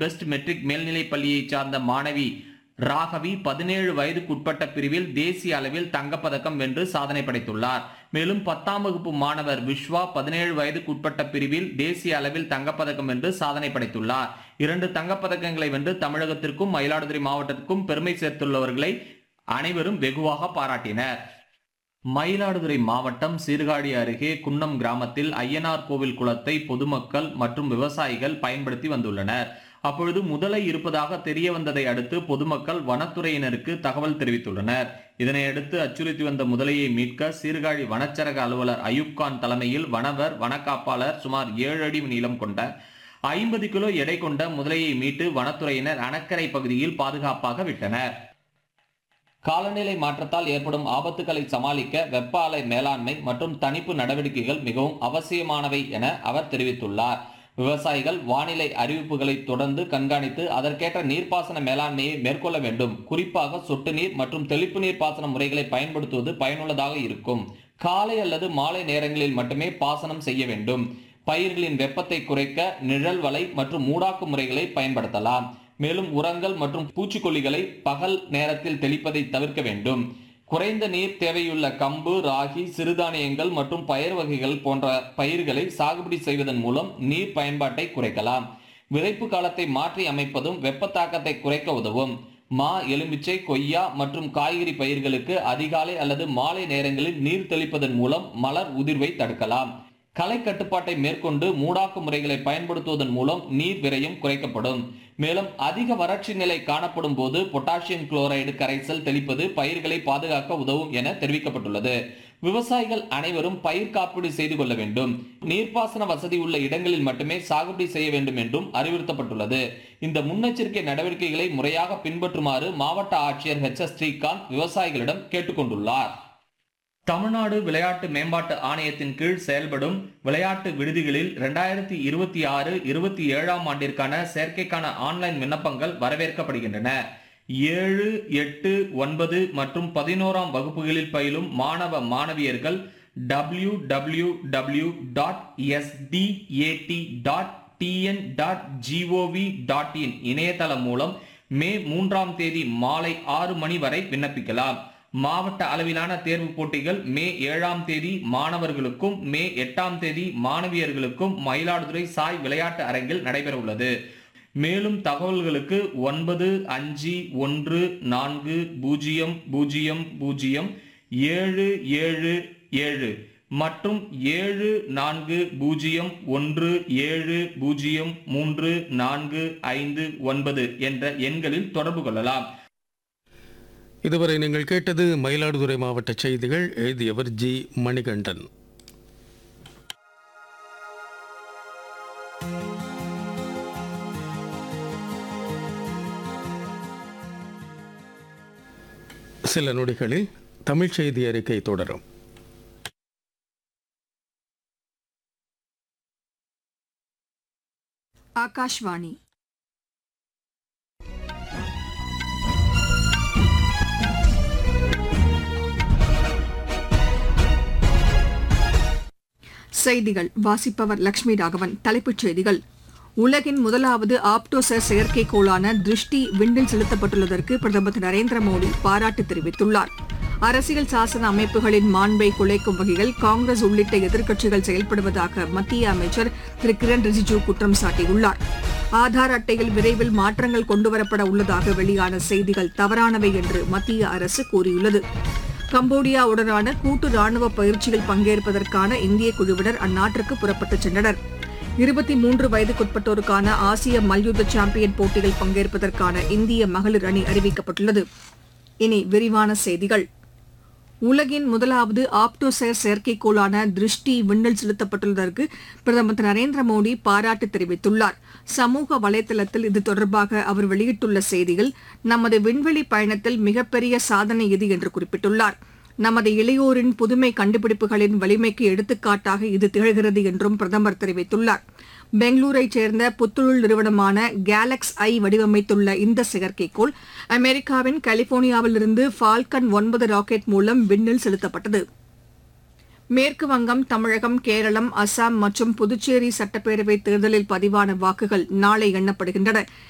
best matric மேல்நிலைப் பள்ளியைச் சார்ந்த மாணவி ராகவி பதினேழு வயதுக்குட்பட்ட பிரிவில் தேசிய அளவில் தங்கப்பதக்கம் வென்று சாதனை படைத்துள்ளார் மேலும் பத்தாம் வகுப்பு மாணவர் விஸ்வா பதினேழு வயதுக்குட்பட்ட பிரிவில் தேசிய அளவில் தங்கப்பதக்கம் வென்று சாதனை படைத்துள்ளார் இரண்டு தங்கப்பதக்கங்களை வென்று தமிழகத்திற்கும் மயிலாடுதுறை மாவட்டத்திற்கும் பெருமை சேர்த்துள்ளவர்களை அனைவரும் வெகுவாக பாராட்டினர் மயிலாடுதுறை மாவட்டம் சீர்காழி அருகே குன்னம் கிராமத்தில் ஐயனார் கோவில் குளத்தை பொதுமக்கள் மற்றும் விவசாயிகள் பயன்படுத்தி வந்துள்ளனர் அப்பொழுது முதலை இருப்பதாக தெரிய வந்ததை அடுத்து பொதுமக்கள் வனத்துறையினருக்கு தகவல் தெரிவித்துள்ளனர் இதனையடுத்து அச்சுறுத்தி வந்த முதலையை மீட்க சீர்காழி வனச்சரக அலுவலர் அயூப் கான் தலைமையில் வனவர் வனக்காப்பாளர் சுமார் ஏழு அடி நீளம் கொண்ட ஐம்பது கிலோ எடை கொண்ட முதலையை மீட்டு வனத்துறையினர் அணக்கரை பகுதியில் பாதுகாப்பாக விட்டனர் காலநிலை மாற்றத்தால் ஏற்படும் ஆபத்துகளை சமாளிக்க வெப்ப அலை மேலாண்மை மற்றும் தணிப்பு நடவடிக்கைகள் மிகவும் அவசியமானவை என அவர் தெரிவித்துள்ளார் விவசாயிகள் வானிலை அறிவிப்புகளை தொடர்ந்து கண்காணித்து அதற்கேற்ற நீர்ப்பாசன மேலாண்மையை மேற்கொள்ள வேண்டும் குறிப்பாக சொட்டு நீர் மற்றும் தெளிப்பு நீர் பாசன முறைகளை பயன்படுத்துவது பயனுள்ளதாக இருக்கும் காலை அல்லது மாலை நேரங்களில் மட்டுமே பாசனம் செய்ய வேண்டும் பயிர்களின் வெப்பத்தை குறைக்க நிழல் வலை மற்றும் மூடாக்கு முறைகளை பயன்படுத்தலாம் மேலும் உரங்கள் மற்றும் பூச்சிக்கொல்லிகளை பகல் நேரத்தில் தெளிப்பதை தவிர்க்க வேண்டும் குறைந்த நீர் தேவையுள்ள கம்பு ராகி சிறுதானியங்கள் மற்றும் பயிர் வகைகள் போன்ற பயிர்களை சாகுபடி செய்வதன் மூலம் நீர் பயன்பாட்டை குறைக்கலாம் விதைப்பு காலத்தை மாற்றி அமைப்பதும் வெப்ப தாக்கத்தை குறைக்க உதவும் மா எலுமிச்சை கொய்யா மற்றும் காய்கறி பயிர்களுக்கு அதிகாலை அல்லது மாலை நேரங்களில் நீர் தெளிப்பதன் மூலம் மலர் உதிர்வை தடுக்கலாம் களை கட்டுப்பாட்டை மேற்கொண்டு மூடாக்கு முறைகளை பயன்படுத்துவதன் மூலம் நீர் விரயம் குறைக்கப்படும் மேலும் அதிக வறட்சி நிலை காணப்படும் போது பொட்டாசியம் குளோரைடு கரைசல் தெளிப்பது பயிர்களை பாதுகாக்க உதவும் என தெரிவிக்கப்பட்டுள்ளது விவசாயிகள் அனைவரும் பயிர் காப்பீடு செய்து கொள்ள வேண்டும் நீர்ப்பாசன வசதி உள்ள இடங்களில் மட்டுமே சாகுபடி செய்ய வேண்டும் என்றும் அறிவுறுத்தப்பட்டுள்ளது இந்த முன்னெச்சரிக்கை நடவடிக்கைகளை முறையாக பின்பற்றுமாறு மாவட்ட ஆட்சியர் ஹெச் எஸ் ஸ்ரீகாந்த் விவசாயிகளிடம் கேட்டுக்கொண்டுள்ளார் தமிழ்நாடு விளையாட்டு மேம்பாட்டு ஆணையத்தின் கீழ் செயல்படும் விளையாட்டு விடுதிகளில் இரண்டாயிரத்தி இருபத்தி ஆறு இருபத்தி ஏழாம் ஆண்டிற்கான சேர்க்கைக்கான ஆன்லைன் விண்ணப்பங்கள் வரவேற்கப்படுகின்றன ஏழு எட்டு ஒன்பது மற்றும் பதினோராம் வகுப்புகளில் பயிலும் மாணவ மாணவியர்கள் W W W dot S D A T dot T N dot G O V dot in இணையதளம் மூலம் மே மூன்றாம் தேதி மாலை ஆறு மணி வரை விண்ணப்பிக்கலாம் மாவட்ட அளவிலான தேர்வு போட்டிகள் மே ஏழாம் தேதி மாணவர்களுக்கும் மே எட்டாம் தேதி மாணவியர்களுக்கும் மயிலாடுதுறை சாய் விளையாட்டு அரங்கில் நடைபெற உள்ளது மேலும் தகவல்களுக்கு ஒன்பது அஞ்சு ஒன்று நான்கு பூஜ்ஜியம் பூஜ்ஜியம் பூஜ்ஜியம் ஏழு ஏழு ஏழு மற்றும் ஏழு நான்கு பூஜ்ஜியம் ஒன்று ஏழு பூஜ்ஜியம் மூன்று நான்கு ஐந்து ஒன்பது என்ற எண்களில் தொடர்பு கொள்ளலாம் இதுவரை நீங்கள் கேட்டது மயிலாடுதுறை மாவட்ட செய்திகள் எழுதியவர் ஜி மணிகண்டன் சில நொடிகளில் தமிழ் செய்தி அறிக்கை தொடரும் ఆకాశవాణి செய்திகள் வாசிப்பவர் லட்சுமி ராகவன் தலைப்புச் செய்திகள் உலகின் முதலாவது ஆப்டோசர் செயற்கைக்கோளான திருஷ்டி விண்ணில் செலுத்தப்பட்டுள்ளதற்கு பிரதமர் திரு நரேந்திர மோடி பாராட்டு தெரிவித்துள்ளார் அரசியல் சாசன அமைப்புகளின் மாண்பை குலைக்கும் வகையில் காங்கிரஸ் உள்ளிட்ட எதிர்க்கட்சிகள் செயல்படுவதாக மத்திய அமைச்சர் திரு கிரண் ரிஜிஜூ குற்றம் சாட்டியுள்ளார் ஆதார் அட்டையில் விரைவில் மாற்றங்கள் கொண்டுவரப்பட உள்ளதாக வெளியான செய்திகள் தவறானவை என்று மத்திய அரசு கூறியுள்ளது கம்போடியாவுடனான கூட்டு ராணுவ பயிற்சியில் பங்கேற்பதற்கான இந்திய குழுவினர் அந்நாட்டிற்கு புறப்பட்டுச் சென்றனர் இருபத்தி மூன்று வயதுக்குட்பட்டோருக்கான ஆசிய மல்யுத்த சாம்பியன் போட்டியில் பங்கேற்பதற்கான இந்திய மகளிர் அணி அறிவிக்கப்பட்டுள்ளது இனி விரிவான செய்திகள் உலகின் முதலாவது ஆப்டோசேர் செயற்கைக்கோளான திருஷ்டி விண்ணில் செலுத்தப்பட்டுள்ளதற்கு பிரதமர் திரு நரேந்திர மோடி பாராட்டு தெரிவித்துள்ளார் சமூக வலைதளத்தில் இது தொடர்பாக அவர் வெளியிட்டுள்ள செய்தியில் நமது விண்வெளி பயணத்தில் மிகப்பெரிய சாதனை இது என்று குறிப்பிட்டுள்ளார் நமது இளையோரின் புதுமை கண்டுபிடிப்புகளின் வலிமைக்கு எடுத்துக்காட்டாக இது திகழ்கிறது என்றும் பிரதமர் தெரிவித்துள்ளார் பெங்களூரைச் சேர்ந்த புத்துழல் நிறுவனமான கேலக்ஸ் ஐ வடிவமைத்துள்ள இந்த செயற்கைக்கோள் அமெரிக்காவின் கலிபோர்னியாவிலிருந்து ஃபால்கன் ஒன்பது ராக்கெட் மூலம் விண்ணில் செலுத்தப்பட்டது மேற்கு வங்கம் தமிழகம் கேரளம் அசாம் மற்றும் புதுச்சேரி சட்டப்பேரவை தேர்தலில் பதிவான வாக்குகள் நாளை எண்ணப்படுகின்றன